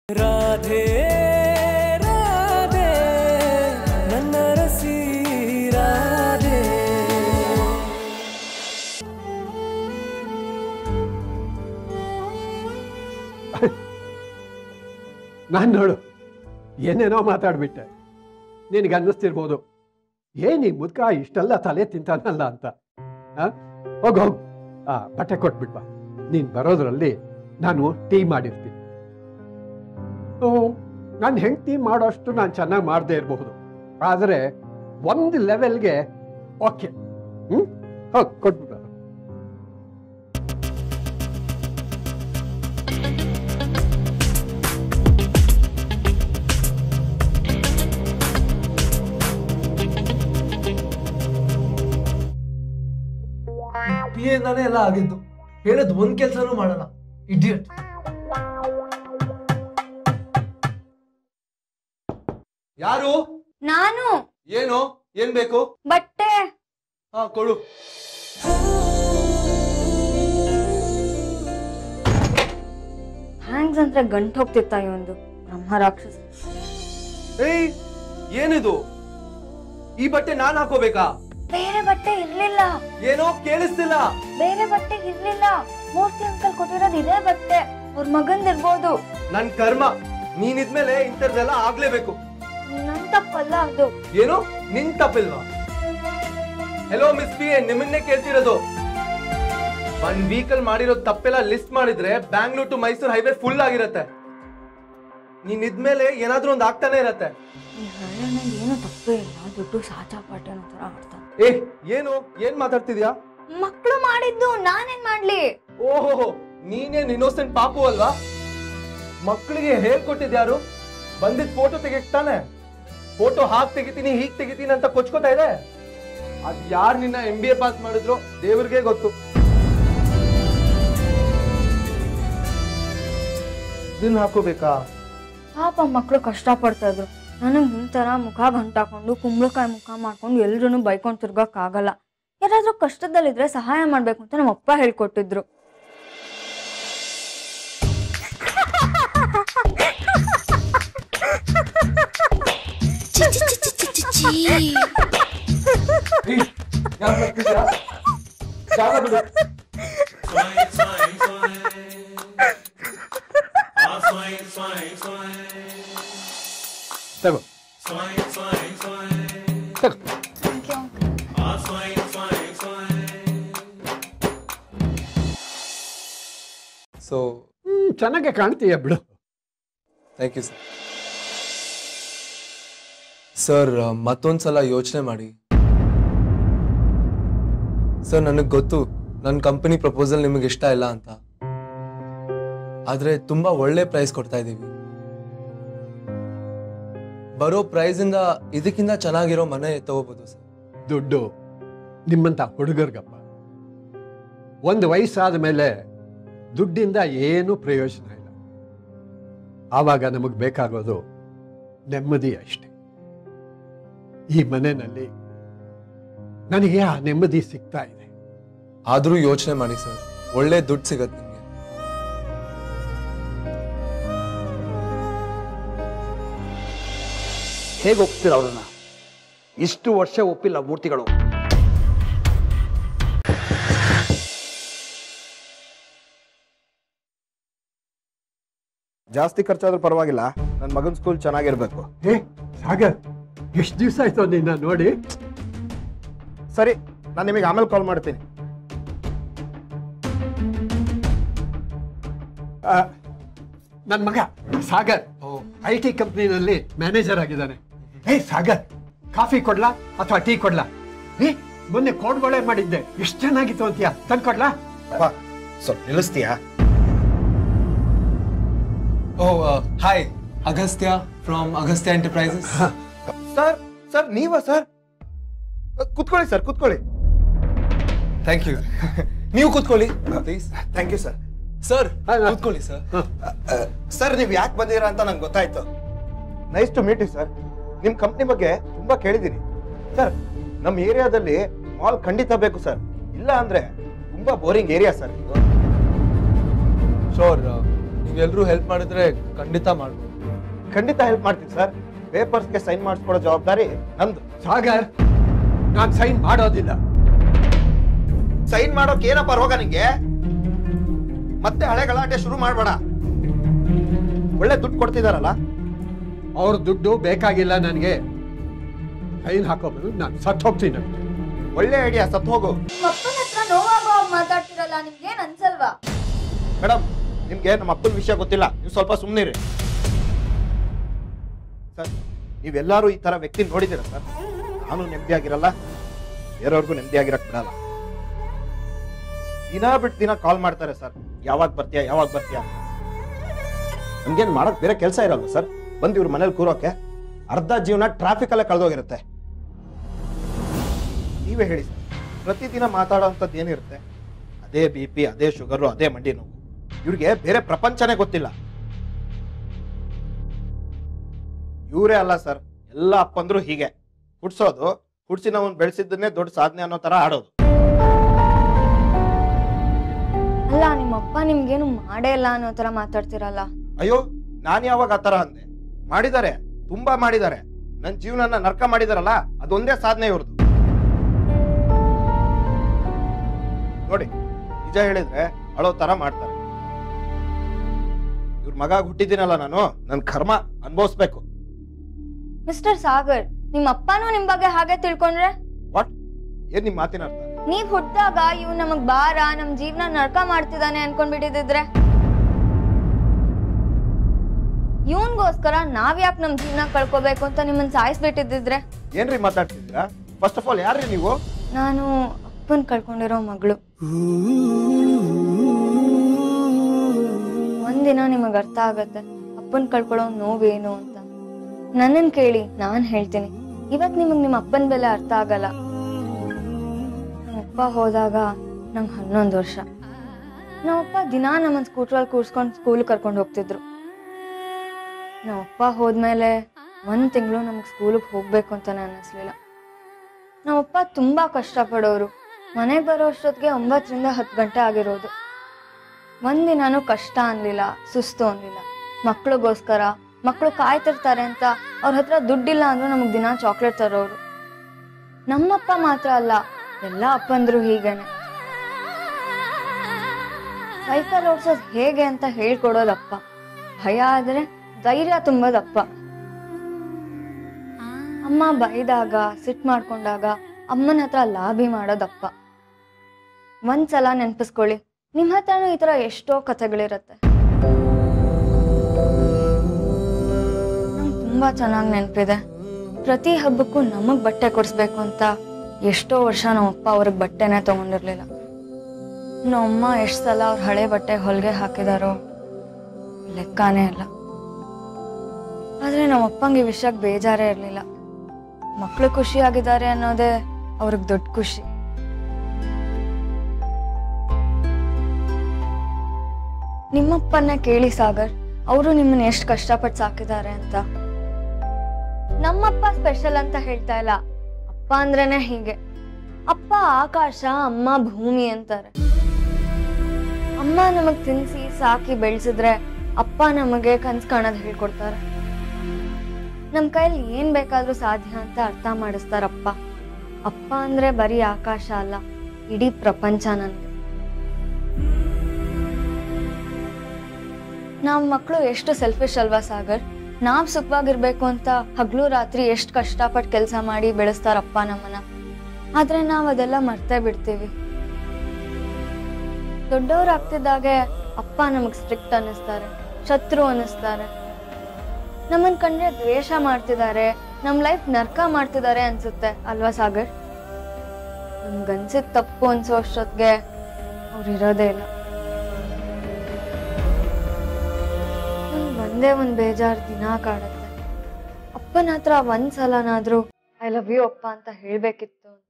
ರಾಧೆ ರಾಧೆ ನನ್ನ ರಸಿ ರಾಧೆ ನಾನು ನೋಡು ಏನೇನೋ ಮಾತಾಡ್ಬಿಟ್ಟೆ ನಿನಗೆ ಅನ್ನಿಸ್ತಿರ್ಬೋದು ಏನ್ ಈ ಮುದ್ಕ ಇಷ್ಟೆಲ್ಲ ತಲೆ ತಿಂತಾನಲ್ಲ ಅಂತ ಆ? ಹೋಗು ಹೋಗು ಆ ಬಟ್ಟೆ ಕೊಟ್ಬಿಡ್ಬಾ ನೀನು ಬರೋದ್ರಲ್ಲಿ ನಾನು ಟೀ ಮಾಡಿರ್ತೀನಿ ನನ್ನ ಹೆಂಡತಿ ಮಾಡೋಷ್ಟು ನಾನು ಚೆನ್ನಾಗಿ ಮಾಡದೇ ಇರಬಹುದು ಆದರೆ ಒಂದು ಲೆವೆಲ್ಗೆ ಓಕೆ ಹ್ಞೂ ಹೋಗಿ ಕೊಟ್ಬಿಡ ಪಿ ಎಂದಾನೆ ಎಲ್ಲ ಆಗಿದ್ದು ಹೇಳದ್ ಒಂದ್ ಕೆಲ್ಸನೂ ಮಾಡಲ್ಲ ಇಡಿಯಟ್ ಯಾರು ನಾನು ಏನು ಏನ್ ಬೇಕು ಬಟ್ಟೆ ಹಾ ಕೊಡು ಹ್ಯಾಂಗ್ಸ್ ಅಂದ್ರೆ ಗಂಟು ಹೋಗ್ತಿತ್ತ ಒಂದು ಬ್ರಹ್ಮ ರಾಕ್ಷಸ ಏಯ್ ಏನಿದು ಈ ಬಟ್ಟೆ ನಾನ್ ಹಾಕೋಬೇಕಾ ಬೇರೆ ಬಟ್ಟೆ ಇರ್ಲಿಲ್ಲ ಏನೋ ಕೇಳಿಸ್ತಿಲ್ಲ ಬೇರೆ ಬಟ್ಟೆ ಇರ್ಲಿಲ್ಲ ಮೂರ್ತಿ ಅಂಕಲ್ ಕೊಟ್ಟಿರೋದು ಇದೇ ಬಟ್ಟೆ ಅವ್ರ ಮಗಂದ್ ಇರ್ಬೋದು ನನ್ ಕರ್ಮ ನೀನ್ ಇದ್ಮೇಲೆ ಇಂಥದ್ದೆಲ್ಲ ಆಗ್ಲೇಬೇಕು ನನ್ ತಪ್ಪಲ್ಲ ಅದು ಏನು ನಿನ್ ತಪ್ಪಿಲ್ವಾ ಹೆಲೋ ಮಿಸ್ ಪಿ ನಿಮ್ಮನ್ನೇ ಕೇಳ್ತಿರೋದು ಒಂದ್ ವೀಕಲ್ ಮಾಡಿರೋ ತಪ್ಪೆಲ್ಲ ಲಿಸ್ಟ್ ಮಾಡಿದ್ರೆ Bangalore to Mysuru highway full ಆಗಿರತ್ತೆ ನೀನ್ ಇದ್ಮೇಲೆ ಏನಾದ್ರೂ ಒಂದ್ ಆಗ್ತಾನೆ ಇರತ್ತೆ ಈ ಹಳ್ಳಿನಲ್ಲಿ ಏನು ತಪ್ಪೇ ಇಲ್ಲ ದುಡ್ಡು ಸಾಚಾ ಪಾಟಿ ಅನ್ನೋ ತರ ಆಡ್ತಾನೆ ಏ ಏನು ಏನ್ ಮಾತಾಡ್ತಿದ್ಯಾ ಮಕ್ಳು ಮಾಡಿದ್ದು ನಾನೇನ್ ಮಾಡ್ಲಿ ಓಹೋ ನೀನೇನ್ ಇನ್ನೋಸೆಂಟ್ ಪಾಪು ಅಲ್ವಾ ಮಕ್ಕಳಿಗೆ ಹೇಳ್ಕೊಟ್ಟಿದ್ಯಾರು ಬಂದಿದ್ ಫೋಟೋ ತೆಗಿಕ್ ತಾನೆ ಫೋಟೋ ಹಾಕ್ ತೆಗಿತೀನಿ ಹೀಗ್ ತೆಗಿತೀನಿ ಅಂತ ಕೊಚ್ಕೋತಾ ಇದೆ ಅದ್ ಯಾರ್ ನಿನ್ನ ಎಂ ಬಿ ಎ ಪಾಸ್ ಮಾಡಿದ್ರು ದೇವ್ರಿಗೆ ಗೊತ್ತು ಇದನ್ನ ಹಾಕೋಬೇಕಾ ಪಾಪ ಮಕ್ಳು ಕಷ್ಟ ಪಡ್ತಾ ಇದ್ರು ನನಗ್ ನಿಂತರ ಮುಖ ಗಂಟಾಕೊಂಡು ಕುಂಬಳಕಾಯಿ ಮುಖ ಮಾಡ್ಕೊಂಡು ಎಲ್ರು ಬೈಕೊಂಡ್ ತಿರ್ಗಕ್ ಆಗಲ್ಲ ಯಾರಾದ್ರೂ ಕಷ್ಟದಲ್ಲಿದ್ರೆ ಸಹಾಯ ಮಾಡ್ಬೇಕು ಅಂತ ನಮ್ಮ ಅಪ್ಪ ಹೇಳ್ಕೊಟ್ಟಿದ್ರು ತಗೋ ತಗೋ ಸೊ ಹ್ಮ್, ಚೆನ್ನಾಗೆ ಕಾಣ್ತೀಯ ಬಿಡು ಥ್ಯಾಂಕ್ ಯು ಸರ್ ಸರ್ ಮತ್ತೊಂದ್ಸಲ ಯೋಚನೆ ಮಾಡಿ ಸರ್ ನನಗೆ ಗೊತ್ತು ನನ್ನ ಕಂಪನಿ ಪ್ರಪೋಸಲ್ ನಿಮಗೆ ಇಷ್ಟ ಇಲ್ಲ ಅಂತ ಆದ್ರೆ ತುಂಬಾ ಒಳ್ಳೆ ಪ್ರೈಸ್ ಕೊಡ್ತಾ ಇದ್ದೀವಿ ಬರೋ ಪ್ರೈಸ್ ಇಂದ ಇದಕ್ಕಿಂತ ಚೆನ್ನಾಗಿರೋ ಮನೆ ತಗೋಬಹುದು ಸರ್ ದುಡ್ಡು ನಿಮ್ಮಂತ ಹುಡುಗರ್ಗಪ್ಪ ಒಂದು ವಯಸ್ಸಾದ ಮೇಲೆ ದುಡ್ಡಿಂದ ಏನೂ ಪ್ರಯೋಜನ ಇಲ್ಲ ಆವಾಗ ನಮಗೆ ಬೇಕಾಗೋದು ನೆಮ್ಮದಿ ಅಷ್ಟೆ ಈ ಮನೆಯಲ್ಲಿ ನನಗೆ ಆ ನೆಮ್ಮದಿ ಸಿಗ್ತಾ ಇದೆ ಆದ್ರೂ ಯೋಚನೆ ಮಾಡಿ ಸರ್ ಒಳ್ಳೆ ದುಡ್ಡು ಸಿಗತ್ತೆ ನಿಮಗೆ ಹೇಗೆ ಒಪ್ತೀರ ಅವ್ರನ್ನ ಇಷ್ಟು ವರ್ಷ ಒಪ್ಪಿಲ್ಲ ಮೂರ್ತಿಗಳು ಜಾಸ್ತಿ ಖರ್ಚಾದ್ರೂ ಪರವಾಗಿಲ್ಲ ನನ್ನ ಮಗನ ಸ್ಕೂಲ್ ಚೆನ್ನಾಗಿರ್ಬೇಕು ಹೇ ಸಾಗರ್ ಎಷ್ಟು ದಿವಸ ಆಯ್ತು ನಿನ್ನ ನೋಡಿ ಸರಿ ನಾನು ನಿಮಗೆ ಆಮೇಲೆ ಕಾಲ್ ಮಾಡ್ತೀನಿ ನನ್ನ ಮಗ ಸಾಗರ್ ಐ ಟಿ ಕಂಪ್ನಿನಲ್ಲಿ ಮ್ಯಾನೇಜರ್ ಆಗಿದ್ದಾನೆ ಹೇ ಸಾಗರ್ ಕಾಫಿ ಕೊಡ್ಲಾ ಅಥವಾ ಟೀ ಕೊಡ್ಲಾ ಹೇ ಮೊನ್ನೆ ಕೋಡ್ಬಳೆ ಮಾಡಿದ್ದೆ ಎಷ್ಟು ಚೆನ್ನಾಗಿತ್ತು ಅಂತೀಯ ತಂದ್ಕೊಡ್ಲಾ ಅಪ್ಪ ಸ್ವಲ್ಪ ನಿಲ್ಲಿಸ್ತೀಯಾ ಓ hi Agastya from Agastya enterprises sir sir ನೀವಾ ಸರ್ ಕುತ್ಕೊಳ್ಳಿ ಸರ್ ಕುತ್ಕೊಳ್ಳಿ ಥ್ಯಾಂಕ್ ಯು ನೀವು ಕೂತ್ಕೊಳ್ಳಿ please thank you sir sir ಕೂತ್ಕೊಳ್ಳಿ ಸರ್ ಸರ್ ನೀವು ಯಾಕೆ ಬಂದಿರಾ ಅಂತ ನಂಗೆ ಗೊತ್ತಾಯ್ತು nice to meet you sir ನಿಮ್ಮ ಕಂಪ್ನಿ ಬಗ್ಗೆ ತುಂಬಾ ಕೇಳಿದ್ದೀನಿ ಸರ್ ನಮ್ಮ ಏರಿಯಾದಲ್ಲಿ ಮಾಲ್ ಖಂಡಿತ ಬೇಕು ಸರ್ ಇಲ್ಲ ಅಂದ್ರೆ ತುಂಬಾ ಬೋರಿಂಗ್ ಏರಿಯಾ ಸರ್ ಇದು ಶೋರ್ ನೀವೆಲ್ಲರೂ ಹೆಲ್ಪ್ ಮಾಡಿದ್ರೆ ಖಂಡಿತ ಮಾಡ್ಬೋದು ಖಂಡಿತ ಹೆಲ್ಪ್ ಮಾಡ್ತೀನಿ ಸರ್ ಪೇಪರ್ಸ್ಗೆ ಸೈನ್ ಮಾಡಿಸ್ಕೊಡೋ ಜವಾಬ್ದಾರಿ ನಂದು ಸಾಗರ್ ನಾನು ಸೈನ್ ಮಾಡೋದಿಲ್ಲ ಸೈನ್ ಮಾಡೋಕೆ ಏನಪ್ಪ ರೋಗ ನಿಂಗೆ ಮತ್ತೆ ಹಳೆ ಗಲಾಟೆ ಶುರು ಮಾಡ್ಬೇಡ ಒಳ್ಳೆ ದುಡ್ಡು ಕೊಡ್ತಿದಾರಲ್ಲ ಅವ್ರ ದುಡ್ಡು ಬೇಕಾಗಿಲ್ಲ ನನಗೆ ಸೈನ್ ಹಾಕೋಬಾರ್ದು ನಾನು ಸತ್ತು ಹೋಗ್ತೀನಿ ಒಳ್ಳೆ ಐಡಿಯಾ ಸತ್ ಹೋಗು ಅಪ್ಪನ ಹತ್ರ ನೋವಾಗೋ ಮಾತಾಡ್ತಿರಲ್ಲ ನಿಮ್ಗೇನ್ ಅನ್ಸಲ್ವಾ ಮೇಡಮ್ ನಿಮ್ಗೆ ನಮ್ಮ ಅಪ್ಪನ ವಿಷಯ ಗೊತ್ತಿಲ್ಲ ನೀವು ಸ್ವಲ್ಪ ಸುಮ್ಮನಿರಿ ಸರ್ ನೀವೆಲ್ಲರೂ ಈ ತರ ವ್ಯಕ್ತಿ ನೋಡಿದ್ದೀರ ಸರ್ ನಾನು ನೆಮ್ಮದಿಯಾಗಿರಲ್ಲ ಬೇರೆಯವ್ರಿಗೂ ನೆಮ್ಮದಿಯಾಗಿರಕ್ ಬಿಡಲ್ಲ ದಿನ ಬಿಟ್ಟು ದಿನ ಕಾಲ್ ಮಾಡ್ತಾರೆ ಸರ್ ಯಾವಾಗ ಬರ್ತೀಯಾ ಯಾವಾಗ ಬರ್ತೀಯಾ ನಮ್ಗೇನ್ ಮಾಡಕ್ ಬೇರೆ ಕೆಲಸ ಇರಲ್ವ ಸರ್ ಬಂದು ಇವ್ರ ಮನೇಲಿ ಕೂರೋಕೆ ಅರ್ಧ ಜೀವನ ಟ್ರಾಫಿಕ್ ಅಲ್ಲೇ ಕಳೆದೋಗಿರುತ್ತೆ ನೀವೇ ಹೇಳಿ ಸರ್ ಪ್ರತಿದಿನ ಮಾತಾಡೋಂಥದ್ದು ಏನಿರುತ್ತೆ ಅದೇ ಬಿ ಪಿ ಅದೇ ಶುಗರು ಅದೇ ಮಂಡಿ ನೋವು ಇವ್ರಿಗೆ ಬೇರೆ ಪ್ರಪಂಚನೇ ಗೊತ್ತಿಲ್ಲ ಇವರೇ ಅಲ್ಲ ಸರ್ ಎಲ್ಲ ಅಪ್ಪಂದ್ರು ಹೀಗೆ ಹುಡ್ಸೋದು ಹುಡ್ಸಿನವನ್ ಬೆಳೆಸಿದ್ದನ್ನೇ ದೊಡ್ಡ ಸಾಧನೆ ಅನ್ನೋ ತರ ಆಡೋದು ಅಲ್ಲ ನಿಮ್ಮಪ್ಪ ನಿಮ್ಗೇನು ಮಾಡೇ ಇಲ್ಲ ಅನ್ನೋ ತರ ಮಾತಾಡ್ತಿರಲ್ಲ ಅಯ್ಯೋ ನಾನ್ ಯಾವಾಗ ಆ ತರ ಅಂದೆ ಮಾಡಿದ್ದಾರೆ ತುಂಬಾ ಮಾಡಿದ್ದಾರೆ ನನ್ ಜೀವನನ ನರ್ಕ ಮಾಡಿದಾರಲ್ಲ ಅದೊಂದೇ ಸಾಧನೆ ಇವ್ರದ್ದು ನೋಡಿ ನಿಜ ಹೇಳಿದ್ರೆ ಅಳೋ ತರ ಮಾಡ್ತಾರೆ ಇವ್ರ ಮಗ ಹುಟ್ಟಿದ್ದೀನಲ್ಲ ನಾನು ನನ್ ಕರ್ಮ ಅನ್ಭವಿಸ್ಬೇಕು ಮಿಸ್ಟರ್ ಸಾಗರ್ ನಿಮ್ಮ ಅಪ್ಪನೂ ನಿಮ್ ಬಗ್ಗೆ ಹಾಗೆ ತಿಳ್ಕೊಂಡ್ರೆ ವಾಟ್ ಏನ್ ನಿಮ್ ಮಾತಿನ ಅರ್ಥ ನೀವ್ ಹುಟ್ಟಾಗ ಇವ್ ನಮಗ್ ಬಾರ ನಮ್ ಜೀವನ ನರ್ಕ ಮಾಡ್ತಿದ್ದಾನೆ ಅನ್ಕೊಂಡ್ಬಿಟ್ಟಿದ್ರೆ ಇವನ್ಗೋಸ್ಕರ ನಾವ್ ಯಾಕೆ ನಮ್ ಜೀವನ ಕಳ್ಕೊಬೇಕು ಅಂತ ನಿಮ್ಮನ್ ಸಾಯಿಸ್ಬಿಟ್ಟಿದ್ರೆ ಏನ್ರಿ ಮಾತಾಡ್ತಿದ್ದೀರಾ ಫಸ್ಟ್ ಆಫ್ ಆಲ್ ಯಾರ್ರಿ ನೀವು ನಾನು ಅಪ್ಪನ್ ಕಳ್ಕೊಂಡಿರೋ ಮಗಳು ಒಂದಿನ ನಿಮಗ್ ಅರ್ಥ ಆಗತ್ತೆ ಅಪ್ಪನ್ ಕಳ್ಕೊಳ್ಳೋ ನೋವೇನು ಅಂತ ನನ್ನನ್ ಕೇಳಿ ನಾನ್ ಹೇಳ್ತೀನಿ ಇವತ್ ನಿಮಗ್ ನಿಮ್ಮ ಅಪ್ಪನ್ ಬೆಲೆ ಅರ್ಥ ಆಗಲ್ಲ ನಮ್ಮಪ್ಪ ಹೋದಾಗ ನಂಗೆ ಹನ್ನೊಂದು ವರ್ಷ ನಮ್ಮಪ್ಪ ದಿನಾ ನಮ್ಮನ್ ಸ್ಕೂಟ್ರಲ್ಲಿ ಕೂರ್ಸ್ಕೊಂಡು ಸ್ಕೂಲ್ ಕರ್ಕೊಂಡು ಹೋಗ್ತಿದ್ರು ನಮ್ಮಪ್ಪ ಹೋದ್ಮೇಲೆ ಒಂದ್ ತಿಂಗಳು ನಮ್ಗೆ ಸ್ಕೂಲಿಗೆ ಹೋಗ್ಬೇಕು ಅಂತಾನೆ ಅನ್ನಿಸ್ಲಿಲ್ಲ ನಮ್ಮಪ್ಪ ತುಂಬಾ ಕಷ್ಟಪಡೋರು ಮನೆಗೆ ಬರೋ ಅಷ್ಟೊತ್ತಿಗೆ ಒಂಬತ್ತರಿಂದ ಹತ್ತು ಗಂಟೆ ಆಗಿರೋದು ಒಂದಿನಾನು ಕಷ್ಟ ಅನ್ಲಿಲ್ಲ ಸುಸ್ತು ಅನ್ಲಿಲ್ಲ ಮಕ್ಳಿಗೋಸ್ಕರ ಮಕ್ಕಳು ಕಾಯ್ತಿರ್ತಾರೆ ಅಂತ ಅವ್ರ ಹತ್ರ ದುಡ್ಡಿಲ್ಲ ಅಂದ್ರೂ ನಮಗ್ ದಿನ ಚಾಕ್ಲೇಟ್ ತರೋರು ನಮ್ಮಪ್ಪ ಮಾತ್ರ ಅಲ್ಲ ಎಲ್ಲ ಅಪ್ಪಂದ್ರು ಹೀಗೇನೆ ಸೈಕಲ್ ಓಡ್ಸೋದ್ ಹೇಗೆ ಅಂತ ಹೇಳ್ಕೊಡೋದಪ್ಪ ಭಯ ಆದ್ರೆ ಧೈರ್ಯ ತುಂಬೋದಪ್ಪ ಅಮ್ಮ ಬೈದಾಗ ಸಿಟ್ ಮಾಡ್ಕೊಂಡಾಗ ಅಮ್ಮನ ಹತ್ರ ಲಾಭಿ ಮಾಡೋದಪ್ಪ ಒಂದ್ಸಲ ನೆನ್ಪಿಸ್ಕೊಳ್ಳಿ ನಿಮ್ ಹತ್ರನೂ ಈ ತರ ಎಷ್ಟೋ ಕಥೆಗಳಿರತ್ತೆ ನಂಗ್ ತುಂಬಾ ಚೆನ್ನಾಗಿ ನೆನಪಿದೆ ಪ್ರತಿ ಹಬ್ಬಕ್ಕೂ ನಮಗ್ ಬಟ್ಟೆ ಕೊಡಿಸ್ಬೇಕು ಅಂತ ಎಷ್ಟೋ ವರ್ಷ ನಮ್ಮಪ್ಪ ಅವ್ರಿಗೆ ಬಟ್ಟೆನೇ ತಗೊಂಡಿರ್ಲಿಲ್ಲ ನಮ್ಮಮ್ಮ ಎಷ್ಟ್ ಸಲ ಅವ್ರ ಹಳೆ ಬಟ್ಟೆ ಹೊಲಿಗೆ ಹಾಕಿದಾರೋ ಲೆಕ್ಕಾನೇ ಇಲ್ಲ ಆದ್ರೆ ನಮ್ಮಪ್ಪಂಗೆ ಈ ವಿಷಯಕ್ಕೆ ಬೇಜಾರೇ ಇರ್ಲಿಲ್ಲ ಮಕ್ಳು ಖುಷಿಯಾಗಿದ್ದಾರೆ ಅನ್ನೋದೇ ಅವ್ರಿಗೆ ದೊಡ್ಡ ಖುಷಿ ನಿಮ್ಮಪ್ಪನ್ನ ಕೇಳಿ ಸಾಗರ್ ಅವರು ನಿಮ್ಮನ್ನ ಎಷ್ಟು ಕಷ್ಟಪಟ್ಟು ಸಾಕಿದ್ದಾರೆ ಅಂತ ನಮ್ಮಪ್ಪ ಸ್ಪೆಷಲ್ ಅಂತ ಹೇಳ್ತಾ ಇಲ್ಲ ಅಪ್ಪ ಅಂದ್ರೇನೆ ಹೀಗೆ ಅಪ್ಪ ಆಕಾಶ ಅಮ್ಮ ಭೂಮಿ ಅಂತಾರೆ ಅಮ್ಮ ನಮಗ್ ತಿನ್ಸಿ ಸಾಕಿ ಬೆಳೆಸಿದ್ರೆ ಅಪ್ಪ ನಮಗೆ ಕನ್ಸ್ ಕಾಣೋದ್ ಹೇಳ್ಕೊಡ್ತಾರೆ ನಮ್ ಕೈಲಿ ಏನ್ ಬೇಕಾದ್ರೂ ಸಾಧ್ಯ ಅಂತ ಅರ್ಥ ಮಾಡಿಸ್ತಾರಪ್ಪ ಅಪ್ಪ ಅಂದ್ರೆ ಬರೀ ಆಕಾಶ ಅಲ್ಲ ಇಡೀ ಪ್ರಪಂಚ ನನ್ಗೆ ನಾವ್ ಮಕ್ಕಳು ಎಷ್ಟು ಸೆಲ್ಫಿಶ್ ಅಲ್ವಾ ಸಾಗರ್ ನಾವ್ ಸುಖವಾಗಿರ್ಬೇಕು ಅಂತ ಹಗ್ಲು ರಾತ್ರಿ ಎಷ್ಟು ಕಷ್ಟಪಟ್ಟು ಕೆಲಸ ಮಾಡಿ ಬೆಳೆಸ್ತಾರಪ್ಪ ನಮ್ಮನ್ನ ಆದ್ರೆ ನಾವ್ ಅದೆಲ್ಲ ಮರ್ತೇ ಬಿಡ್ತೀವಿ ದೊಡ್ಡವರಾಗ್ತಿದ್ದಾಗೆ ಅಪ್ಪ ನಮಗ್ ಸ್ಟ್ರಿಕ್ಟ್ ಅನ್ನಿಸ್ತಾರೆ ಶತ್ರು ಅನ್ನಿಸ್ತಾರೆ ನಮ್ಮನ್ ಕಂಡ್ರೆ ದ್ವೇಷ ಮಾಡ್ತಿದ್ದಾರೆ ನಮ್ ಲೈಫ್ ನರ್ಕ ಮಾಡ್ತಿದ್ದಾರೆ ಅನ್ಸುತ್ತೆ ಅಲ್ವಾ ಸಾಗರ್ ನಮ್ಗನ್ಸಿದ್ ತಪ್ಪು ಅನ್ಸೋ ಅಷ್ಟೊತ್ಗೆ ಅವ್ರು ಇರೋದೇ ಇಲ್ಲ ನಂಗ್ ಒಂದೇ ಒಂದ್ ಬೇಜಾರ್ ದಿನ ಕಾಡುತ್ತೆ ಅಪ್ಪನ ಹತ್ರ ಒಂದ್ ಸಲನಾದ್ರೂ ಐ ಲವ್ ಯು ಅಪ್ಪ ಅಂತ ಹೇಳ್ಬೇಕಿತ್ತು ಅಂತ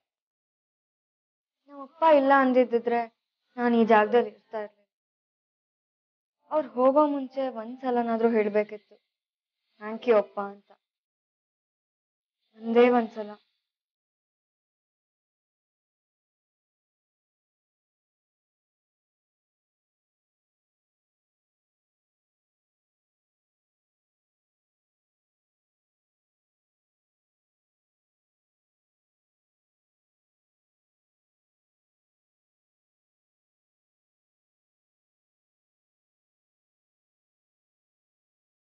ನಮ್ಮಪ್ಪ ಇಲ್ಲ ಅಂದಿದ್ದಿದ್ರೆ ನಾನು ಈ ಜಾಗದಲ್ಲಿ ಇರ್ತಾ ಇರ್ಲಿಲ್ಲ ಅವ್ರು ಹೋಗೋ ಮುಂಚೆ ಒಂದ್ ಸಲನಾದ್ರೂ ಹೇಳ್ಬೇಕಿತ್ತು ಥ್ಯಾಂಕ್ ಯು ಅಪ್ಪ ಅಂತ ಒಂದೇ ಒಂದ್ಸಲ